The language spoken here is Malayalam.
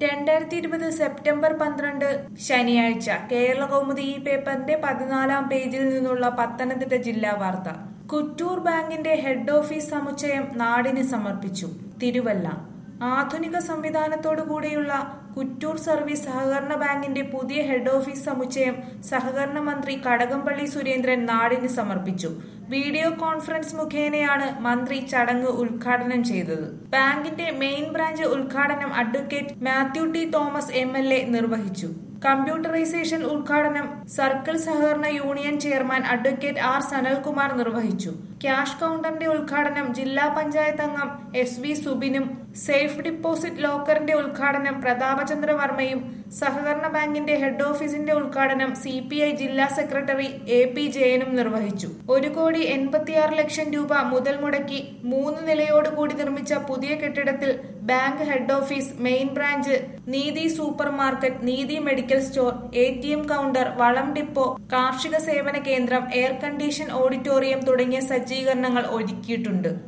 രണ്ടായിരത്തി ഇരുപത് സെപ്റ്റംബർ പന്ത്രണ്ട് ശനിയാഴ്ച കേരള കൗമുദി ഈ പേപ്പറിന്റെ പതിനാലാം പേജിൽ നിന്നുള്ള പത്തനംതിട്ട ജില്ലാ വാർത്ത കുറ്റൂർ ബാങ്കിന്റെ ഹെഡ് ഓഫീസ് സമുച്ചയം നാടിന് സമർപ്പിച്ചു തിരുവല്ല ആധുനിക സംവിധാനത്തോടു കൂടിയുള്ള കുറ്റൂർ സർവീസ് സഹകരണ ബാങ്കിന്റെ പുതിയ ഹെഡ് ഓഫീസ് സമുച്ചയം സഹകരണ മന്ത്രി കടകംപള്ളി സുരേന്ദ്രൻ നാടിന് സമർപ്പിച്ചു വീഡിയോ കോൺഫറൻസ് മുഖേനയാണ് മന്ത്രി ചടങ്ങ് ഉദ്ഘാടനം ചെയ്തത് ബാങ്കിന്റെ മെയിൻ ബ്രാഞ്ച് ഉദ്ഘാടനം advocate Mathew T Thomas M L A നിർവഹിച്ചു കമ്പ്യൂട്ടറൈസേഷൻ ഉദ്ഘാടനം സർക്കിൾ സഹകരണ union chairman advocate R Sanalkumar നിർവഹിച്ചു ക്യാഷ് കൗണ്ടറിന്റെ ഉദ്ഘാടനം ജില്ലാ പഞ്ചായത്ത് അംഗം എസ് വി സുബിനും സേഫ് ഡിപ്പോസിറ്റ് ലോക്കറിന്റെ ഉദ്ഘാടനം പ്രതാപചന്ദ്ര വർമ്മയും സഹകരണ ബാങ്കിന്റെ ഹെഡ് ഓഫീസിന്റെ ഉദ്ഘാടനം സി പി ഐ ജില്ലാ സെക്രട്ടറി എ പി ജയനും നിർവഹിച്ചു ഒരു കോടി എൺപത്തിയാറ് ലക്ഷം രൂപ മുതൽ മുടക്കി മൂന്ന് നിലയോടുകൂടി നിർമ്മിച്ച പുതിയ കെട്ടിടത്തിൽ bank head office main branch Neethi super market Neethi medical store A T M counter വളം ഡിപ്പോ കാർഷിക സേവന കേന്ദ്രം എയർ കണ്ടീഷൻ ഓഡിറ്റോറിയം തുടങ്ങിയ സജ്ജീകരണങ്ങൾ ഒരുക്കിയിട്ടുണ്ട്